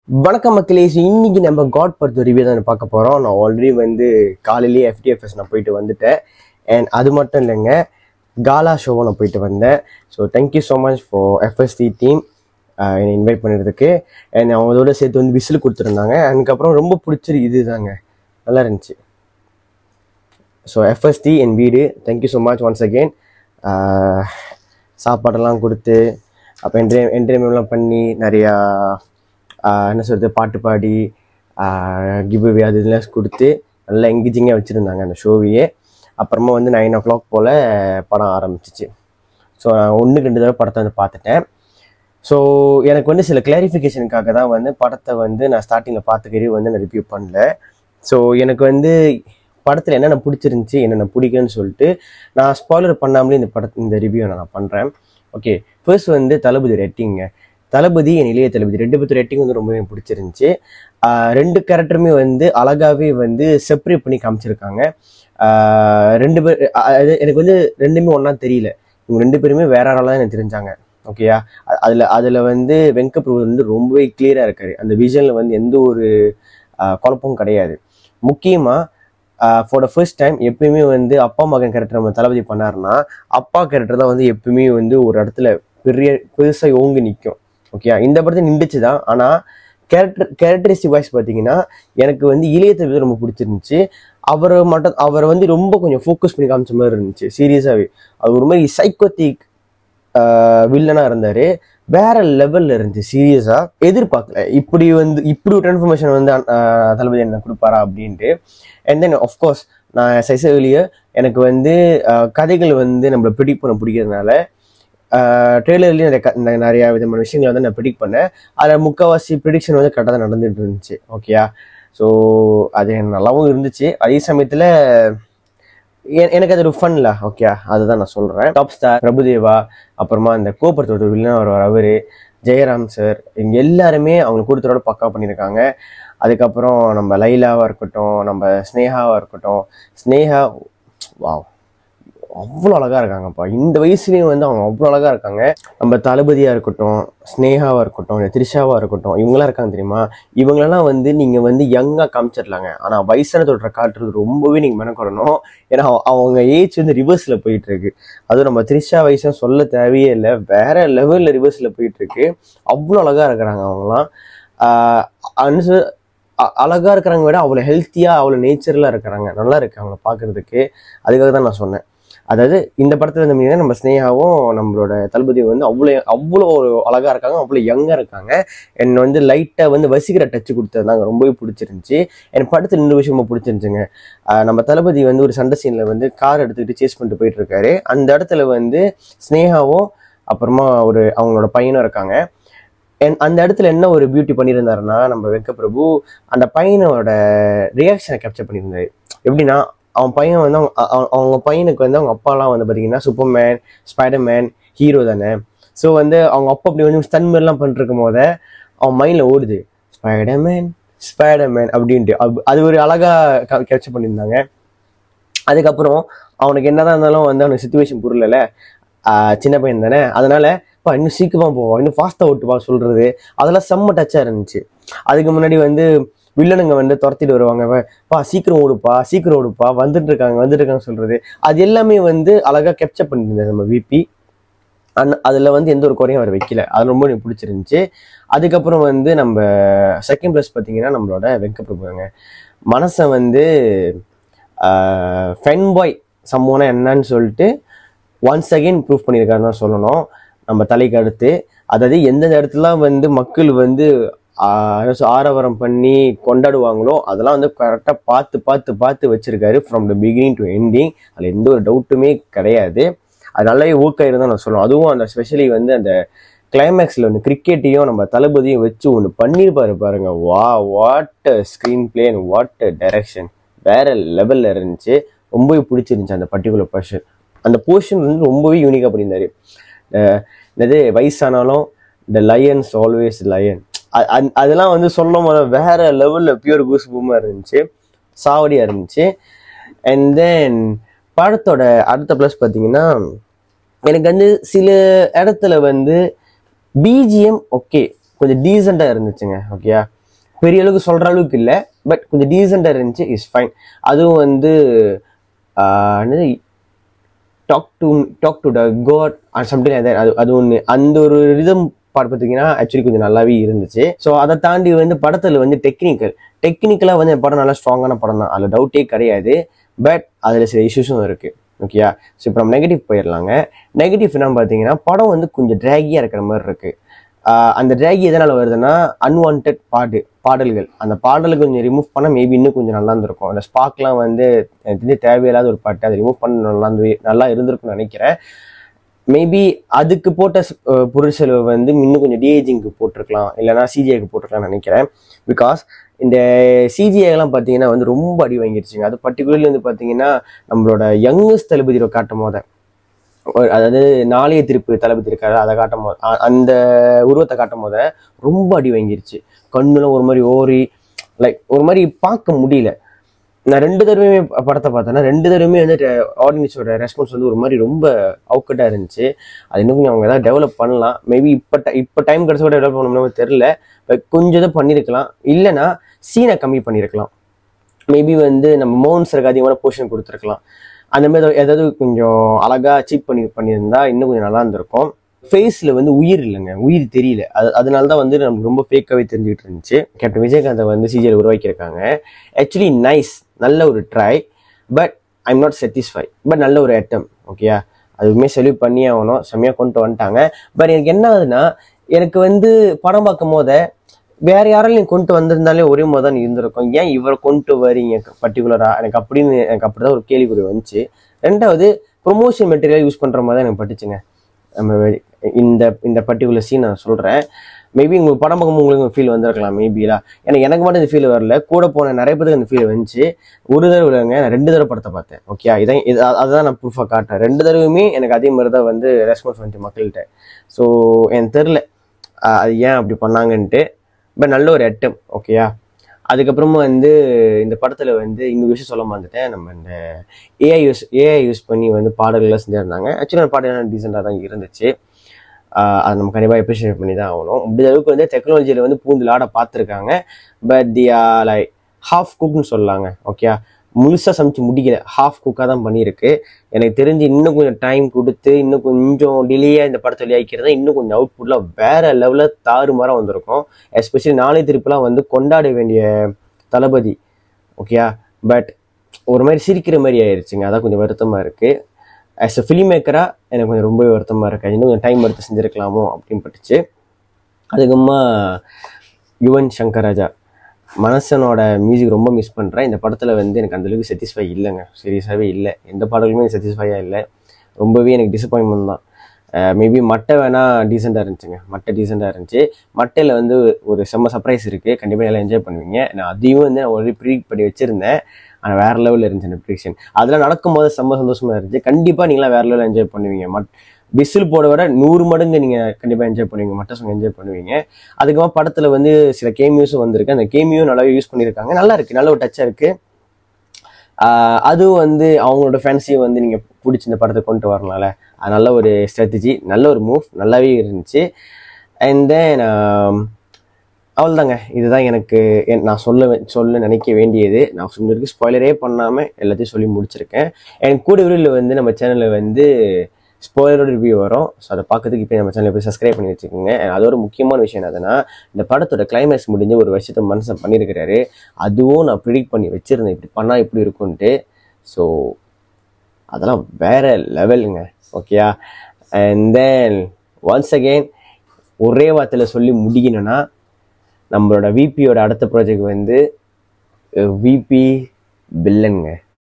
வணக்கம் மக்களே So, இன்னைக்கு நம்ம காட் பர்த் ரிவ்யூ தான் பார்க்க போகிறோம் நான் ஆல்ரெடி வந்து காலையிலேயே எஃப்டிஎஃப்எஸ் நான் போயிட்டு வந்துட்டேன் அண்ட் அது மட்டும் இல்லைங்க காலா ஷோவும் நான் போயிட்டு வந்தேன் so thank you so much for FST team என்னை இன்வைட் பண்ணிறதுக்கு அண்ட் அவங்களோட சேர்த்து வந்து விசில் கொடுத்துருந்தாங்க அதுக்கப்புறம் ரொம்ப பிடிச்சது இதுதாங்க நல்லா இருந்துச்சு ஸோ எஃப்எஸ்டி என் வீடு thank you so much once again சாப்பாடெல்லாம் கொடுத்து அப்போ என்ட்ரி என்டர்டைன்மெண்ட்லாம் பண்ணி நிறையா ஆஹ் என்ன சொல்கிறது பாட்டு பாடி கிவ்வே அது இதெல்லாம் கொடுத்து நல்லா எங்கேஜிங்காக வச்சுருந்தாங்க அந்த ஷோவையே அப்புறமா வந்து நைன் ஓ கிளாக் போல் படம் ஆரம்பிச்சிச்சு ஸோ நான் ஒன்றுக்கு ரெண்டு தடவை படத்தை வந்து பார்த்துட்டேன் ஸோ எனக்கு வந்து சில கிளாரிஃபிகேஷனுக்காக தான் வந்து படத்தை வந்து நான் ஸ்டார்டிங்கில் பார்த்துக்கறி வந்து நான் ரிவ்யூ பண்ணல ஸோ எனக்கு வந்து படத்தில் என்னென்ன பிடிச்சிருந்துச்சி என்னென்ன பிடிக்குன்னு சொல்லிட்டு நான் ஸ்பாய்லர் பண்ணாமலே இந்த படத்தை இந்த ரிவ்யூ நான் பண்ணுறேன் ஓகே ஃபர்ஸ்ட் வந்து தளபதி ரெட்டிங்க தளபதி என் இளைய தளபதி ரெண்டு பேர்த்து ரேட்டிங் வந்து ரொம்பவே எனக்கு பிடிச்சிருந்துச்சு ஆஹ் ரெண்டு கேரக்டருமே வந்து அழகாவே வந்து செப்பரேட் பண்ணி காமிச்சிருக்காங்க ஆஹ் ரெண்டு பேர் அ- அது எனக்கு வந்து ரெண்டுமே ஒன்றா தெரியல இவங்க ரெண்டு பேருமே வேற ஆளாக தான் எனக்கு தெரிஞ்சாங்க ஓகேயா அ- அதுல அதுல வந்து வெங்கட் பிரபு வந்து ரொம்பவே கிளியரா இருக்காரு அந்த விஷன்ல வந்து எந்த ஒரு ஆஹ், குழப்பமும் கிடையாது முக்கியமா ஃபார் த ஃபர்ஸ்ட் டைம் எப்பயுமே வந்து அப்பா மகன் கேரக்டர் நம்ம தளபதி பண்ணாருன்னா அப்பா கேரக்டர் தான் வந்து எப்பயுமே வந்து ஒரு இடத்துல பெரிய பெருசா ஓங்கி நிற்கும் ஓகே இந்த படத்தை நின்றுச்சு தான் ஆனால் கேரக்டர் கேரக்டரிஸ்டிக் வாய்ஸ் பார்த்தீங்கன்னா எனக்கு வந்து இளைய தளபதி ரொம்ப பிடிச்சிருந்துச்சு அவரை மட்டும் அவரை வந்து ரொம்ப கொஞ்சம் ஃபோக்கஸ் பண்ணி காமிச்ச மாதிரி இருந்துச்சு சீரியஸாகவே அது ஒரு மாதிரி சைக்கோத்திக் வில்லனாக இருந்தார் வேற லெவல்ல இருந்துச்சு சீரியஸா எதிர்பார்க்கல இப்படி வந்து இப்படி ஒரு ட்ரான்ஸ்ஃபர்மேஷன் வந்து ஆஹ், தளபதி என்ன கொடுப்பாரா அப்படின்ட்டு அண்ட் தென் ஆஃப்கோர்ஸ் நான் சைச வெளியே எனக்கு வந்து ஆஹ், கதைகள் வந்து நம்மளை ப்ரிடிக் பண்ண பிடிக்கிறதுனால ட்ரெய்லர்லேயும் நிறைய க- ந- நிறைய விதமான விஷயங்களை வந்து நான் ப்ரிடிக் பண்ணேன் அதில் முக்கால்வாசி ப்ரிடிக்ஷன் வந்து கரெக்டாக தான் நடந்துட்டு இருந்துச்சு ஓகேயா ஸோ அது எனக்கு நல்லாவும் இருந்துச்சு அதே சமயத்தில் எனக்கு அது ஒரு ஃபன்ல ஓகே அதுதான் நான் சொல்கிறேன் டாப் ஸ்டார் பிரபுதேவா அப்புறமா இந்த கோபுரத்தோட வில்லன் அவர் அவர் ஜெயராம் சார் இவங்க எல்லாருமே அவங்க கொடுத்தரோட பக்கா பண்ணியிருக்காங்க அதுக்கப்புறம் நம்ம லைலாவாக இருக்கட்டும் நம்ம ஸ்னேகாவாக இருக்கட்டும் ஸ்னேகா வாவ் அவ்வளோ அழகாக இருக்காங்கப்பா இந்த வயசுலேயும் வந்து அவங்க அவ்வளோ அழகாக இருக்காங்க நம்ம தளபதியாக இருக்கட்டும் ஸ்னேகாவாக இருக்கட்டும் இந்த த்ரிஷாவாக இருக்கட்டும் இவங்களாம் இருக்காங்க தெரியுமா இவங்களெல்லாம் வந்து நீங்கள் வந்து யங்காக காமிச்சிடலாங்க ஆனால் வயசான தொற்ற காட்டுறது ரொம்பவே நீங்கள் மெனக்கொடணும் ஏன்னா அவ- அவங்க ஏஜ் வந்து ரிவர்ஸில் போயிட்டு இருக்கு அதுவும் நம்ம த்ரிஷா வயசும் சொல்ல தேவையே இல்லை வேற லெவலில் ரிவர்ஸில் போயிட்டு இருக்கு அவ்வளோ அழகாக இருக்கிறாங்க அவங்களாம் ஆஹ் அனுச அ- அழகா இருக்கிறவங்க விட அவ்வளோ ஹெல்த்தியாக அவ்வளோ நேச்சுரலாக இருக்கிறாங்க நல்லா இருக்கு அவங்கள பார்க்கறதுக்கு அதுக்காக தான் நான் சொன்னேன் அதாவது இந்த படத்துல வந்து பார்த்தீங்கன்னா நம்ம ஸ்னேகாவும் நம்மளோட தளபதி வந்து அவ்வளோ அவ்வளோ ஒரு அழகா இருக்காங்க அவ்வளோ யங்கா இருக்காங்க என்ன வந்து லைட்டா வந்து வசீகர டச் கொடுத்ததாங்க ரொம்பவே பிடிச்சிருந்துச்சு எனக்கு படத்துல இன்னொரு விஷயம் ரொம்ப பிடிச்சிருந்துச்சுங்க ஆஹ் நம்ம தளபதி வந்து ஒரு சண்டை சீன்ல வந்து கார் எடுத்துக்கிட்டு சேஸ் பண்ணிட்டு போயிட்டு இருக்காரு அந்த இடத்துல வந்து ஸ்னேகாவும் அப்புறமா ஒரு அவங்களோட பையனும் இருக்காங்க And அந்த இடத்துல என்ன ஒரு பியூட்டி பண்ணியிருந்தாருன்னா நம்ம வெங்க பிரபு அந்த பையனோட ரியாக்ஷனை கேப்சர் பண்ணியிருந்தாரு எப்படின்னா அவன் பையன் வந்து அவங்க அவ- அவங்க பையனுக்கு வந்து அவங்க அப்பாலாம் வந்து பார்த்தீங்கன்னா சூப்பர்மேன் ஸ்பைடர்மேன் ஹீரோ தானே ஸோ வந்து அவங்க அப்பா அப்படி வந்து ஸ்டன் மாதிரிலாம் பண்ணிருக்கும் போத அவன் மைண்டில் ஓடுது ஸ்பைடர்மேன் ஸ்பைடர்மேன் அப்படின்ட்டு அது- அது ஒரு அழகா கேப்சர் பண்ணியிருந்தாங்க அதுக்கப்புறம் அவனுக்கு என்னதான் இருந்தாலும் வந்து அவனுக்கு சுச்சுவேஷன் புரியல சின்ன பையன் தானே அதனால "பா, இன்னும் சீக்கிரமா போவா இன்னும் ஃபாஸ்டா ஓட்டுவா சொல்றது அதெல்லாம் செம்ம டச்சா இருந்துச்சு அதுக்கு முன்னாடி வந்து வில்லனுங்க வந்து துரத்திட்டு வருவாங்க "பா, பா சீக்கிரம் ஓடுப்பா சீக்கிரம் ஓடுப்பா வந்துட்டு இருக்காங்க வந்துட்டு இருக்காங்க சொல்றது அது எல்லாமே வந்து அழகா கேப்சர் பண்ணியிருந்தாரு நம்ம விபி அந் அதில் வந்து எந்த ஒரு குறையும் அவர் வைக்கல அது ரொம்ப எனக்கு பிடிச்சிருந்துச்சு அதுக்கப்புறம் வந்து நம்ம செகண்ட் ப்ளஸ் பார்த்தீங்கன்னா நம்மளோட வெங்க பிரபுங்க மனசை வந்து ஃபென் பாய் சம்மோனா என்னன்னு சொல்லிட்டு ஒன்ஸ் அகைன் ப்ரூவ் பண்ணியிருக்காருன்னு தான் சொல்லணும் நம்ம தலைக்கு அடுத்து அதாவது எந்தெந்த இடத்துலாம் வந்து மக்கள் வந்து ஆஹ், என்ன சொல் ஆரவாரம் பண்ணி கொண்டாடுவாங்களோ அதெல்லாம் வந்து கரெக்டாக பார்த்து பார்த்து பார்த்து வச்சிருக்காரு from the beginning to ending அதில் எந்த ஒரு டவுட்டுமே கிடையாது அது நல்லாவே ஒர்க் ஆயிருந்தான் நான் சொல்லுவேன் அதுவும் அந்த ஸ்பெஷலி வந்து அந்த கிளைமேக்ஸில் ஒன்று கிரிக்கெட்டையும் நம்ம தளபதியும் வச்சு ஒன்று பண்ணியிருப்பாரு பாருங்க வா what screenplay and what direction வேற லெவலில் இருந்துச்சு ரொம்பவே பிடிச்சிருந்துச்சு அந்த பர்டிகுலர் போர்ஷன் அந்த போர்ஷன் வந்து ரொம்பவே யூனிக்காக பண்ணியிருந்தாரு அஹ் என்னது வயசானாலும் த லயன்ஸ் ஆல்வேஸ் லயன் அதெல்லாம் வந்து சொல்லும் போது வேற லெவலில் பியூர் கூஸ் பூமாக இருந்துச்சு சாவடியாக இருந்துச்சு அண்ட் தென் படத்தோட அடுத்த ப்ளஸ் பார்த்தீங்கன்னா எனக்கு வந்து சில இடத்துல வந்து பிஜிஎம் ஓகே கொஞ்சம் டீசெண்டாக இருந்துச்சுங்க ஓகேயா பெரிய அளவுக்கு சொல்ற அளவுக்கு இல்லை பட் கொஞ்சம் டீசெண்டாக இருந்துச்சு இஸ் ஃபைன் அதுவும் வந்து ஆஹ், என்னது talk to talk to the god something அது அது ஒன்று அந்த ஒரு ரிதம் பாட்டு பார்த்தீங்கன்னா ஆக்சுவலி கொஞ்சம் நல்லாவே இருந்துச்சு ஸோ அதை தாண்டி வந்து படத்தில் வந்து டெக்னிக்கல் டெக்னிக்கலாக வந்து இந்த படம் நல்லா ஸ்ட்ராங்கான படம் தான் அதில் டவுட்டே கிடையாது பட் அதில் சில இஷ்யூஸும் இருக்குது ஓகேயா ஸோ இப்போ நம்ம நெகட்டிவ் போயிடலாங்க நெகட்டிவ் என்ன பார்த்தீங்கன்னா படம் வந்து கொஞ்சம் ட்ராகியாக இருக்கிற மாதிரி இருக்குது அந்த ட்ராகி எதனால் வருதுன்னா அன்வான்ட் பாட்டு பாடல்கள் அந்த பாடலை கொஞ்சம் ரிமூவ் பண்ண மேபி இன்னும் கொஞ்சம் நல்லா இருந்திருக்கும் அந்த ஸ்பாக்லாம் வந்து எனக்கு தெரிஞ்சு தேவையில்லாத ஒரு பாட்டு அதை ரிமூவ் பண்ண நல்லா இருந்து நல்லா இருந்திருக்கும்னு நினைக்கிறேன் மேபி அதுக்கு போட்ட ஸ்- அஹ் பொருள் செலவு வந்து இன்னும் கொஞ்சம் டிஏஜிங்க்கு போட்டிருக்கலாம் இல்லைனா சிஜிஐக்கு போட்டிருக்கலாம்னு நினைக்கிறேன் பிகாஸ் இந்த சிஜிஐலாம் பார்த்தீங்கன்னா வந்து ரொம்ப அடி வாங்கிருச்சுங்க அது பர்டிகுலர்லி வந்து பார்த்தீங்கன்னா நம்மளோட யங்கஸ்ட் தளபதியை காட்டும் போத ஒரு- அதாவது நாளைய திருப்பு தளபதி இருக்காரு அதை காட்டும் போது அ- அந்த உருவத்தை காட்டும் போத ரொம்ப அடி வாங்கிருச்சு கண்ணுலாம் ஒரு மாதிரி ஓரி லைக் ஒரு மாதிரி பார்க்க முடியல நான் ரெண்டு தடவையுமே ப- படத்தை பார்த்தேன்னா ரெண்டு தடவையுமே வந்து ஆடியன்ஸோட ரெஸ்பான்ஸ் வந்து ஒரு மாதிரி ரொம்ப அவுக்கட்டாக இருந்துச்சு அது இன்னும் கொஞ்சம் அவங்க ஏதாவது டெவலப் பண்ணலாம் மேபி இப்போ இப்போ டைம் கிடச்சோட டெவலப் பண்ணணும்னு தெரில பட் கொஞ்சம் தான் பண்ணியிருக்கலாம் இல்லைன்னா சீனை கம்மி பண்ணியிருக்கலாம் மேபி வந்து நம்ம மோகன்ஸருக்கு அதிகமான போர்ஷன் கொடுத்துருக்கலாம் அந்த மாதிரி ஏதாவது- ஏதாவது கொஞ்சம் அழகா சீப் பண்ணி பண்ணியிருந்தா இன்னும் கொஞ்சம் நல்லா இருந்திருக்கும் ஃபேஸில் வந்து உயிர் இல்லைங்க உயிர் தெரியல அது அதனால தான் வந்து நமக்கு ரொம்ப ஃபேக்காகவே தெரிஞ்சுக்கிட்டு இருந்துச்சு கேப்டன் விஜயகாந்தை வந்து சிஜியில் உருவாக்கியிருக்காங்க ஆக்சுவலி நைஸ் நல்ல ஒரு try but I'm not satisfy but நல்ல ஒரு அட்டம் ஓகேயா அதுவுமே செலவு பண்ணி ஆகணும் செம்மையாக கொண்டு வந்துட்டாங்க பட் எனக்கு என்ன ஆகுதுன்னா எனக்கு வந்து படம் பார்க்கும் போத வேற யாராலையும் கொண்டு வந்திருந்தாலே ஒரே மாதிரி தான் இருந்திருக்கும் ஏன் இவரை கொண்டு வரீங்க பர்டிகுலரா எனக்கு அப்படின்னு எனக்கு அப்படிதான் ஒரு கேள்விக்குறி வந்துச்சு ரெண்டாவது ப்ரொமோஷன் மெட்டீரியல் யூஸ் பண்ற மாதிரி தான் எனக்கு பட்டுச்சுங்க நம்ம வெ- இந்த இந்த பர்டிகுலர் சீன் நான் சொல்றேன் மேபி உங்களுக்கு படம் பார்க்கும்போது உங்களுக்கு ஃபீல் வந்திருக்கலாம் மேபிலா ஏன்னா எனக்கு மட்டும் இந்த ஃபீல் வரல கூட போன நிறைய பேருக்கு அந்த ஃபீல் வந்துச்சு ஒரு தடவை இல்லைங்க நான் ரெண்டு தடவை படத்தை பார்த்தேன் ஓகே இதான் இது அ- அதுதான் நான் ப்ரூஃபாக காட்டுறேன் ரெண்டு தடவையுமே எனக்கு அதே மாதிரி தான் வந்து ரெஸ்பான்ஸ் வந்துச்சு மக்கள்கிட்ட ஸோ எனக்கு தெரில அது ஏன் அப்படி பண்ணாங்கன்ட்டு பட் நல்ல ஒரு அட்டம் ஓகேயா அதுக்கப்புறமா வந்து இந்த படத்தில் வந்து இன்னொரு விஷயம் சொல்ல மாந்துட்டேன் நம்ம இந்த ஏஐ யூஸ் ஏஐ யூஸ் பண்ணி வந்து பாடல்கள்லாம் செஞ்சுருந்தாங்க ஆக்சுவலாக அந்த பாடல் டீசெண்டாக தான் இருந்துச்சு ஆஹ் அது நம்ம கண்டிப்பாக அப்ரிஷியேட் பண்ணி தான் ஆகணும் முடிஞ்ச அளவுக்கு வந்து டெக்னாலஜியில் வந்து பூந்து லாட பார்த்துருக்காங்க பட் தி லைக் ஹாஃப் குக்னு சொல்லலாங்க ஓகே முழுசாக சமைச்சு முடிக்கல ஹாஃப் குக்காக தான் பண்ணியிருக்கு எனக்கு தெரிஞ்சு இன்னும் கொஞ்சம் டைம் கொடுத்து இன்னும் கொஞ்சம் டிலேயாக இந்த படத்தை வெளியாக்கிறதா இன்னும் கொஞ்சம் அவுட்புட்லாம் வேற லெவலில் தாறுமாறாக வந்திருக்கும் எஸ்பெஷலி நாளை திருப்பிலாம் வந்து கொண்டாட வேண்டிய தளபதி ஓகேயா பட் ஒரு மாதிரி சிரிக்கிற மாதிரி ஆயிடுச்சுங்க அதான் கொஞ்சம் வருத்தமாக இருக்குது ஆஸ் அ ஃபிலிம் மேக்கராக எனக்கு கொஞ்சம் ரொம்பவே வருத்தமாக இருக்கு இன்னும் கொஞ்சம் டைம் எடுத்து செஞ்சுருக்கலாமோ அப்படின்னு பட்டுச்சு அதுக்கப்புறமா யுவன் சங்கர் ராஜா மனசனோட மியூசிக் ரொம்ப மிஸ் பண்ணுறேன் இந்த படத்தில் வந்து எனக்கு அந்தளவுக்கு சாட்டிஸ்ஃபை இல்லைங்க சீரியஸாகவே இல்லை எந்த பாடலுமே சாட்டிஸ்ஃபையாக இல்லை ரொம்பவே எனக்கு டிசப்பாயின்மெண்ட் தான் மேபி மட்டை வேணா டீசெண்டாக இருந்துச்சுங்க மட்டை டீசெண்டாக இருந்துச்சு மட்டையில் வந்து ஒரு செம்ம சர்ப்ரைஸ் இருக்குது கண்டிப்பாக நல்லா என்ஜாய் பண்ணுவீங்க நான் அதையும் வந்து நான் ஒரு ப்ரீட் பண்ணி வச்சுருந்தேன் ஆனால் வேறு லெவலில் இருந்துச்சு அந்த ப்ரிடிக்ஷன் அதெல்லாம் நடக்கும்போது செம்ம சந்தோஷமாக இருந்துச்சு கண்டிப்பாக நீங்களாம் வேறு லெவலில் என்ஜாய் பண்ணுவீங்க மட் விசில் போட விட நூறு மடங்கு நீங்கள் கண்டிப்பாக என்ஜாய் பண்ணுவீங்க மட்ட சாங் என்ஜாய் பண்ணுவீங்க அதுக்கப்புறமா படத்தில் வந்து சில கேமியூஸும் வந்திருக்கு அந்த கேமியும் நல்லாவே யூஸ் பண்ணியிருக்காங்க நல்லா இருக்கு நல்ல ஒரு டச்சாக இருக்கு ஆஹ் அதுவும் வந்து அவங்களோட ஃபேன்ஸையும் வந்து நீங்கள் பிடிச்சி இந்த படத்தை கொண்டு வரனால அது நல்ல ஒரு ஸ்ட்ராட்டஜி நல்ல ஒரு மூவ் நல்லாவே இருந்துச்சு அண்ட் தென் அவ்வளோதாங்க இதுதான் எனக்கு என்- நான் சொல்ல வே- சொல்ல நினைக்க வேண்டியது நான் சொன்னதுக்கு ஸ்பாய்லரே பண்ணாமல் எல்லாத்தையும் சொல்லி முடிச்சிருக்கேன் எனக்கு கூட விரைவில் வந்து நம்ம சேனலில் வந்து ஸ்பாய்லரோட ரிவ்யூ வரும் ஸோ அதை பார்க்கறதுக்கு இப்போ நம்ம சேனலை போய் சப்ஸ்கிரைப் பண்ணி வச்சுக்கோங்க And அது ஒரு முக்கியமான விஷயம் என்னதுன்னா இந்த படத்தோட கிளைமேக்ஸ் முடிஞ்சு ஒரு வருஷத்தை மனுஷன் பண்ணியிருக்கிறாரு அதுவும் நான் ப்ரிடிக்ட் பண்ணி வச்சிருந்தேன் இப்படி பண்ணால் இப்படி இருக்கும்ன்ட்டு ஸோ அதெல்லாம் வேற லெவலுங்க ஓகேயா அண்ட் தென் ஒன்ஸ் அகெயின் ஒரே வார்த்தையில் சொல்லி முடிக்கணும்னா நம்மளோட விபியோட அடுத்த ப்ராஜெக்ட் வந்து விபி பில்லனுங்க